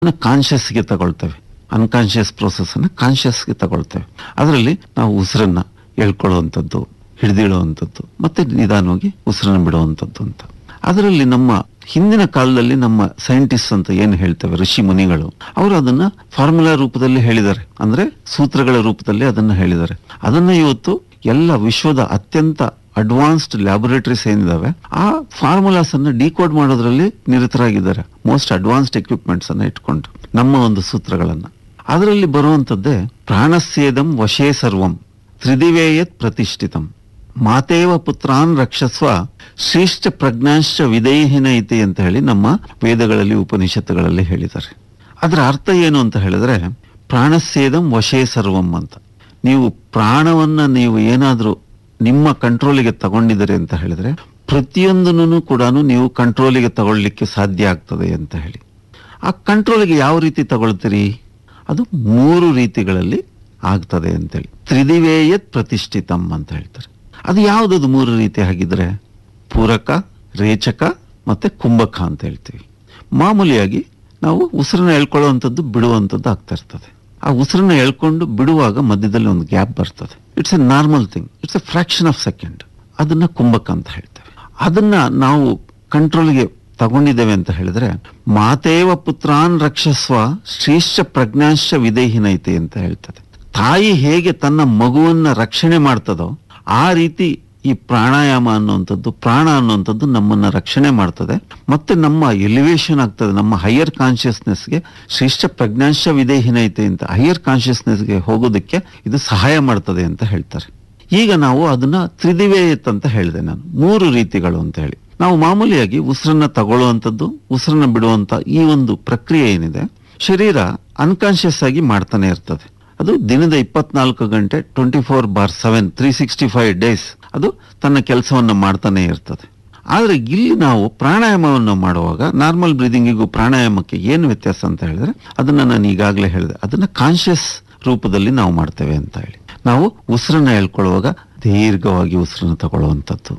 ಕಾನ್ಷಿಯಸ್ಗೆ ತಗೊಳ್ತೇವೆ unconscious process ಅನ್ನ ಕಾನ್ಷಿಯಸ್ಗೆ ತಗೊಳ್ತೇವೆ ಅದರಲ್ಲಿ ನಾವು ಉಸಿರನ್ನ ಎಳ್ಕೊಳ್ಳುವಂಥದ್ದು ಹಿಡಿದಿಡುವಂಥದ್ದು ಮತ್ತೆ ನಿಧಾನವಾಗಿ ಉಸಿರನ್ನ ಬಿಡುವಂಥದ್ದು ಅಂತ ಅದರಲ್ಲಿ ನಮ್ಮ ಹಿಂದಿನ ಕಾಲದಲ್ಲಿ ನಮ್ಮ ಸೈಂಟಿಸ್ಟ್ ಅಂತ ಏನು ಹೇಳ್ತೇವೆ ಋಷಿ ಮುನಿಗಳು ಅವರು ಅದನ್ನ ಫಾರ್ಮುಲಾ ರೂಪದಲ್ಲಿ ಹೇಳಿದ್ದಾರೆ ಅಂದ್ರೆ ಸೂತ್ರಗಳ ರೂಪದಲ್ಲಿ ಅದನ್ನ ಹೇಳಿದ್ದಾರೆ ಅದನ್ನ ಇವತ್ತು ಎಲ್ಲ ವಿಶ್ವದ ಅತ್ಯಂತ ಅಡ್ವಾನ್ಸ್ಡ್ ಲ್ಯಾಬೊರೇಟರೀಸ್ ಏನಿದಾವೆ ಆ ಫಾರ್ಮುಲಾಸ್ ಅನ್ನ ಡಿಕೋಡ್ ಮಾಡೋದ್ರಲ್ಲಿ ನಿರತರಾಗಿದ್ದಾರೆ ಮೋಸ್ಟ್ ಅಡ್ವಾನ್ಸ್ಡ್ ಎಕ್ವಿಪ್ಮೆಂಟ್ಸ್ ಅನ್ನ ಇಟ್ಕೊಂಡು ನಮ್ಮ ಒಂದು ಸೂತ್ರಗಳನ್ನ ಅದರಲ್ಲಿ ಬರುವಂತದ್ದೇ ಪ್ರಾಣಸ್ಯೇದಂ ವಶೇ ಸರ್ವಂ ತ್ರಿದಿವೇಯತ್ ಪ್ರತಿಷ್ಠಿತಂ ಮಾತೇವ ಪುತ್ರಾನ್ ರಕ್ಷಸ್ವ ಶ್ರೇಷ್ಠ ಪ್ರಜ್ಞಾಶ್ಚ ವಿಧೇಹಿನ ಇತಿ ಅಂತ ಹೇಳಿ ನಮ್ಮ ವೇದಗಳಲ್ಲಿ ಉಪನಿಷತ್ತುಗಳಲ್ಲಿ ಹೇಳಿದ್ದಾರೆ ಅದರ ಅರ್ಥ ಏನು ಅಂತ ಹೇಳಿದ್ರೆ ಪ್ರಾಣಸ್ಯೇದಂ ವಶೇ ಸರ್ವಂ ಅಂತ ನೀವು ಪ್ರಾಣವನ್ನ ನೀವು ಏನಾದ್ರೂ ನಿಮ್ಮ ಕಂಟ್ರೋಲಿಗೆ ತಗೊಂಡಿದ್ದೀರಿ ಅಂತ ಹೇಳಿದ್ರೆ ಪ್ರತಿಯೊಂದನ್ನು ಕೂಡ ನೀವು ಕಂಟ್ರೋಲಿಗೆ ತಗೊಳ್ಳಿಕ್ಕೆ ಸಾಧ್ಯ ಆಗ್ತದೆ ಅಂತ ಹೇಳಿ ಆ ಕಂಟ್ರೋಲಿಗೆ ಯಾವ ರೀತಿ ತಗೊಳ್ತೀರಿ ಅದು ಮೂರು ರೀತಿಗಳಲ್ಲಿ ಆಗ್ತದೆ ಅಂತೇಳಿ ತ್ರಿದಿವೇಯತ್ ಪ್ರತಿಷ್ಠಿತಂ ಅಂತ ಹೇಳ್ತಾರೆ ಅದು ಯಾವುದದು ಮೂರು ರೀತಿ ಹಾಗಿದ್ರೆ ಪೂರಕ ರೇಚಕ ಮತ್ತೆ ಕುಂಭಕ ಅಂತ ಹೇಳ್ತೀವಿ ಮಾಮೂಲಿಯಾಗಿ ನಾವು ಉಸಿರನ್ನ ಎಳ್ಕೊಳ್ಳುವಂಥದ್ದು ಬಿಡುವಂಥದ್ದು ಆಗ್ತಾ ಇರ್ತದೆ ಆ ಉಸಿರನ್ನ ಎಳ್ಕೊಂಡು ಬಿಡುವಾಗ ಮಧ್ಯದಲ್ಲಿ ಒಂದು ಗ್ಯಾಪ್ ಬರ್ತದೆ it's a normal thing it's a fraction of second ಅದನ್ನ ಕುಂಭಕ ಅಂತ ಹೇಳ್ತೇವೆ ಅದನ್ನ ನಾವು ಕಂಟ್ರೋಲ್ಗೆ ತಗೊಂಡಿದ್ದೇವೆ ಅಂತ ಹೇಳಿದ್ರೆ ಮಾತೇವ ಪುತ್ರಾನ್ ರಕ್ಷಸ್ವ ಶ್ರೇಷ್ಠ ಪ್ರಜ್ಞಾಶ್ಚ ವಿದೇಹಿನೈತೆ ಅಂತ ಹೇಳ್ತದೆ ತಾಯಿ ಹೇಗೆ ತನ್ನ ಮಗುವನ್ನ ರಕ್ಷಣೆ ಮಾಡ್ತದೋ ಆ ರೀತಿ ಈ ಪ್ರಾಣಾಯಾಮ ಅನ್ನುವಂಥದ್ದು ಪ್ರಾಣ ಅನ್ನುವಂಥದ್ದು ನಮ್ಮನ್ನ ರಕ್ಷಣೆ ಮಾಡ್ತದೆ ಮತ್ತೆ ನಮ್ಮ ಎಲಿವೇಶನ್ ಆಗ್ತದೆ ನಮ್ಮ ಹೈಯರ್ ಕಾನ್ಶಿಯಸ್ನೆಸ್ಗೆ ಶ್ರೇಷ್ಠ ಪ್ರಜ್ಞಾಂಶ ವಿದೇಹಿನೈತೆ ಅಂತ ಹೈಯರ್ ಕಾನ್ಶಿಯಸ್ನೆಸ್ಗೆ ಹೋಗೋದಕ್ಕೆ ಇದು ಸಹಾಯ ಮಾಡ್ತದೆ ಅಂತ ಹೇಳ್ತಾರೆ ಈಗ ನಾವು ಅದನ್ನ ತ್ರಿದಿವೇಯತ್ ಅಂತ ಹೇಳಿದೆ ನಾನು ಮೂರು ರೀತಿಗಳು ಅಂತ ಹೇಳಿ ನಾವು ಮಾಮೂಲಿಯಾಗಿ ಉಸಿರನ್ನ ತಗೊಳ್ಳುವಂಥದ್ದು ಉಸಿರನ್ನ ಬಿಡುವಂತ ಈ ಒಂದು ಪ್ರಕ್ರಿಯೆ ಏನಿದೆ ಶರೀರ ಅನ್ಕಾನ್ಶಿಯಸ್ ಆಗಿ ಮಾಡ್ತಾನೆ ಇರ್ತದೆ ಅದು ದಿನದ ಇಪ್ಪತ್ನಾಲ್ಕು ಗಂಟೆ twenty four bar seven three sixty five days ಅದು ತನ್ನ ಕೆಲಸವನ್ನು ಮಾಡ್ತಾನೆ ಇರ್ತದೆ ಆದ್ರೆ ಇಲ್ಲಿ ನಾವು ಪ್ರಾಣಾಯಾಮವನ್ನು ಮಾಡುವಾಗ ನಾರ್ಮಲ್ ಬ್ರೀದಿಂಗಿಗೂ ಪ್ರಾಣಾಯಾಮಕ್ಕೆ ಏನು ವ್ಯತ್ಯಾಸ ಅಂತ ಹೇಳಿದ್ರೆ ಅದನ್ನ ನಾನು ಈಗಾಗಲೇ ಹೇಳಿದೆ ಅದನ್ನ ಕಾನ್ಶಿಯಸ್ ರೂಪದಲ್ಲಿ ನಾವು ಮಾಡ್ತೇವೆ ಅಂತ ಹೇಳಿ ನಾವು ಉಸಿರನ್ನ ಹೇಳ್ಕೊಳ್ಳುವಾಗ ದೀರ್ಘವಾಗಿ ಉಸಿರನ್ನ ತಗೊಳ್ಳುವಂಥದ್ದು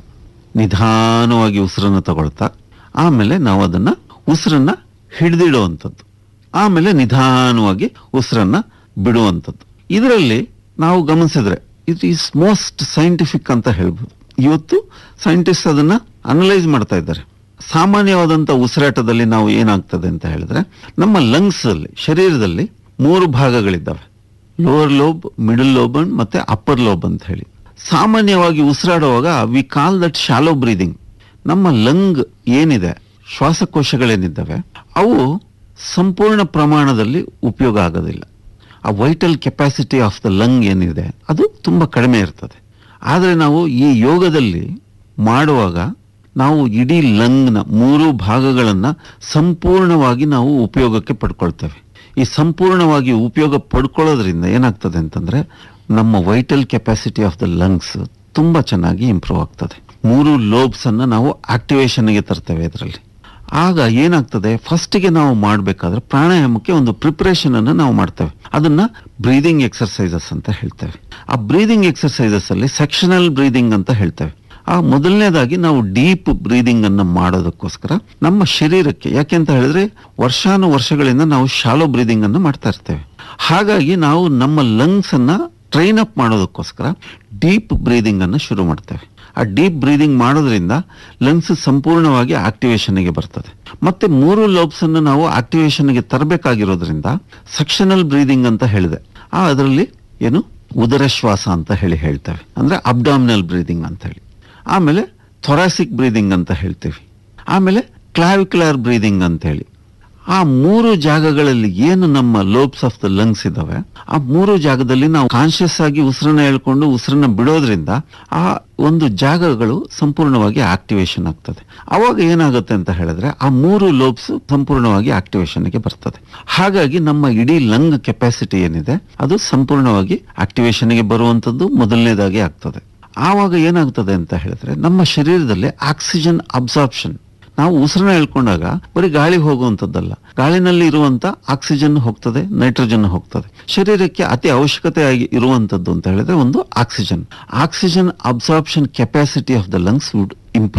ನಿಧಾನವಾಗಿ ಉಸಿರನ್ನ ತಗೊಳ್ತಾ ಆಮೇಲೆ ನಾವು ಅದನ್ನ ಉಸಿರನ್ನ ಹಿಡಿದಿಡುವಂಥದ್ದು ಆಮೇಲೆ ನಿಧಾನವಾಗಿ ಉಸಿರನ್ನ ಬಿಡುವಂಥದ್ದು ಇದರಲ್ಲಿ ನಾವು ಗಮನಿಸಿದ್ರೆ ಇಟ್ ಈಸ್ ಮೋಸ್ಟ್ ಸೈಂಟಿಫಿಕ್ ಅಂತ ಹೇಳ್ಬೋದು ಇವತ್ತು ಸೈಂಟಿಸ್ಟ್ ಅದನ್ನ ಅನಲೈಸ್ ಮಾಡ್ತಾ ಇದ್ದಾರೆ ಸಾಮಾನ್ಯವಾದಂತ ಉಸಿರಾಟದಲ್ಲಿ ನಾವು ಏನಾಗ್ತದೆ ಅಂತ ಹೇಳಿದ್ರೆ ನಮ್ಮ ಲಂಗ್ಸ್ ಅಲ್ಲಿ ಶರೀರದಲ್ಲಿ ಮೂರು ಭಾಗಗಳಿದ್ದಾವೆ lower lobe middle lobe and ಮತ್ತೆ ಅಪ್ಪರ್ ಲೋಬ್ ಅಂತ ಹೇಳಿ ಸಾಮಾನ್ಯವಾಗಿ ಉಸಿರಾಡುವಾಗ we call that shallow breathing ನಮ್ಮ ಲಂಗ್ ಏನಿದೆ ಶ್ವಾಸಕೋಶಗಳೇನಿದ್ದಾವೆ ಅವು ಸಂಪೂರ್ಣ ಪ್ರಮಾಣದಲ್ಲಿ ಉಪಯೋಗ ಆಗೋದಿಲ್ಲ ಆ vital capacity of the lung ಏನಿದೆ ಅದು ತುಂಬಾ ಕಡಿಮೆ ಇರ್ತದೆ ಆದರೆ ನಾವು ಈ ಯೋಗದಲ್ಲಿ ಮಾಡುವಾಗ ನಾವು ಇಡೀ ಲಂಗ್ನ ಮೂರು ಭಾಗಗಳನ್ನ ಸಂಪೂರ್ಣವಾಗಿ ನಾವು ಉಪಯೋಗಕ್ಕೆ ಪಡ್ಕೊಳ್ತೇವೆ ಈ ಸಂಪೂರ್ಣವಾಗಿ ಉಪಯೋಗ ಪಡ್ಕೊಳ್ಳೋದ್ರಿಂದ ಏನಾಗ್ತದೆ ಅಂತಂದ್ರೆ ನಮ್ಮ vital capacity of the lungs ತುಂಬಾ ಚೆನ್ನಾಗಿ ಇಂಪ್ರೂವ್ ಆಗ್ತದೆ ಮೂರು ಲೋಬ್ಸ್ ಅನ್ನ ನಾವು ಆಕ್ಟಿವೇಶನ್ಗೆ ತರ್ತೇವೆ ಇದರಲ್ಲಿ ಆಗ ಏನಾಗ್ತದೆ ಫಸ್ಟ್ಗೆ ನಾವು ಮಾಡಬೇಕಾದ್ರೆ ಪ್ರಾಣಾಯಾಮಕ್ಕೆ ಒಂದು ಪ್ರಿಪರೇಷನ್ ಅನ್ನು ನಾವು ಮಾಡ್ತೇವೆ ಅದನ್ನ ಬ್ರೀದಿಂಗ್ ಎಕ್ಸರ್ಸೈಸಸ್ ಅಂತ ಹೇಳ್ತೇವೆ ಆ ಬ್ರೀದಿಂಗ್ ಎಕ್ಸರ್ಸೈಸಸ್ ಅಲ್ಲಿ ಸೆಕ್ಷನಲ್ ಬ್ರೀದಿಂಗ್ ಅಂತ ಹೇಳ್ತೇವೆ ಆ ಮೊದಲನೇದಾಗಿ ನಾವು ಡೀಪ್ ಬ್ರೀದಿಂಗ್ ಅನ್ನ ಮಾಡೋದಕ್ಕೋಸ್ಕರ ನಮ್ಮ ಶರೀರಕ್ಕೆ ಯಾಕೆ ಅಂತ ಹೇಳಿದ್ರೆ ವರ್ಷಾನು ವರ್ಷಗಳಿಂದ ನಾವು ಶಾಲೋ ಬ್ರೀದಿಂಗ್ ಅನ್ನು ಮಾಡ್ತಾ ಇರ್ತೇವೆ ಹಾಗಾಗಿ ನಾವು ನಮ್ಮ ಲಂಗ್ಸ್ ಅನ್ನ ಟ್ರೈನ್ ಅಪ್ ಮಾಡೋದಕ್ಕೋಸ್ಕರ ಡೀಪ್ ಬ್ರೀದಿಂಗ್ ಅನ್ನು ಶುರು ಮಾಡ್ತೇವೆ ಆ ಡೀಪ್ ಬ್ರೀದಿಂಗ್ ಮಾಡೋದ್ರಿಂದ ಲಂಗ್ಸ್ ಸಂಪೂರ್ಣವಾಗಿ ಆಕ್ಟಿವೇಶನ್ಗೆ ಬರ್ತದೆ ಮತ್ತೆ ಮೂರು ಲೋಬ್ಸ್ ಅನ್ನು ನಾವು ಆಕ್ಟಿವೇಶನ್ಗೆ ತರಬೇಕಾಗಿರೋದ್ರಿಂದ ಸೆಕ್ಷನಲ್ ಬ್ರೀದಿಂಗ್ ಅಂತ ಹೇಳಿದೆ ಆ ಅದರಲ್ಲಿ ಏನು ಉದರ ಶ್ವಾಸ ಅಂತ ಹೇಳಿ ಹೇಳ್ತೇವೆ ಅಂದ್ರೆ ಅಬ್ಡಾಮಿನಲ್ ಬ್ರೀದಿಂಗ್ ಅಂತ ಹೇಳಿ ಆಮೇಲೆ ಥೊರಾಸಿಕ್ ಬ್ರೀದಿಂಗ್ ಅಂತ ಹೇಳ್ತೀವಿ ಆಮೇಲೆ ಕ್ಲಾವಿಕ್ಯುಲರ್ ಬ್ರೀದಿಂಗ್ ಅಂತ ಹೇಳಿ ಆ ಮೂರು ಜಾಗಗಳಲ್ಲಿ ಏನು ನಮ್ಮ ಲೋಬ್ಸ್ ಆಫ್ ದ ಲಂಗ್ಸ್ ಇದಾವೆ ಆ ಮೂರು ಜಾಗದಲ್ಲಿ ನಾವು ಕಾನ್ಶಿಯಸ್ ಆಗಿ ಉಸಿರನ್ನ ಹೇಳ್ಕೊಂಡು ಉಸಿರನ್ನ ಬಿಡೋದ್ರಿಂದ ಆ ಒಂದು ಜಾಗಗಳು ಸಂಪೂರ್ಣವಾಗಿ ಆಕ್ಟಿವೇಶನ್ ಆಗ್ತದೆ ಅವಾಗ ಏನಾಗುತ್ತೆ ಅಂತ ಹೇಳಿದ್ರೆ ಆ ಮೂರು ಲೋಬ್ಸ್ ಸಂಪೂರ್ಣವಾಗಿ ಆಕ್ಟಿವೇಶನ್ಗೆ ಬರ್ತದೆ ಹಾಗಾಗಿ ನಮ್ಮ ಇಡೀ ಲಂಗ್ ಕೆಪಾಸಿಟಿ ಏನಿದೆ ಅದು ಸಂಪೂರ್ಣವಾಗಿ ಆಕ್ಟಿವೇಶನ್ಗೆ ಬರುವಂತದ್ದು ಮೊದಲನೇದಾಗಿ ಆಗ್ತದೆ ಆವಾಗ ಏನಾಗ್ತದೆ ಅಂತ ಹೇಳಿದ್ರೆ ನಮ್ಮ ಶರೀರದಲ್ಲಿ ಆಕ್ಸಿಜನ್ ಅಬ್ಸಾರ್ಪ್ಷನ್ ನಾವು ಉಸಿರನ್ನ ಹೇಳ್ಕೊಂಡಾಗ ಬರೀ ಗಾಳಿ ಹೋಗುವಂಥದ್ದಲ್ಲ ಗಾಳಿನಲ್ಲಿ ಇರುವಂತ ಆಕ್ಸಿಜನ್ ಹೋಗ್ತದೆ ನೈಟ್ರೋಜನ್ ಹೋಗ್ತದೆ ಶರೀರಕ್ಕೆ ಅತಿ ಅವಶ್ಯಕತೆಯಾಗಿ ಇರುವಂತದ್ದು ಅಂತ ಹೇಳಿದ್ರೆ ಒಂದು oxygen oxygen absorption capacity of the lungs would improve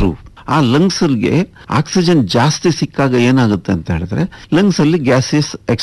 ಆ ಲಂಗ್ಸ್ಗೆ ಆಕ್ಸಿಜನ್ ಜಾಸ್ತಿ ಸಿಕ್ಕಾಗ ಏನಾಗುತ್ತೆ ಅಂತ ಹೇಳಿದ್ರೆ ಲಂಗ್ಸ್ ಅಲ್ಲಿ ಗ್ಯಾಸಸ್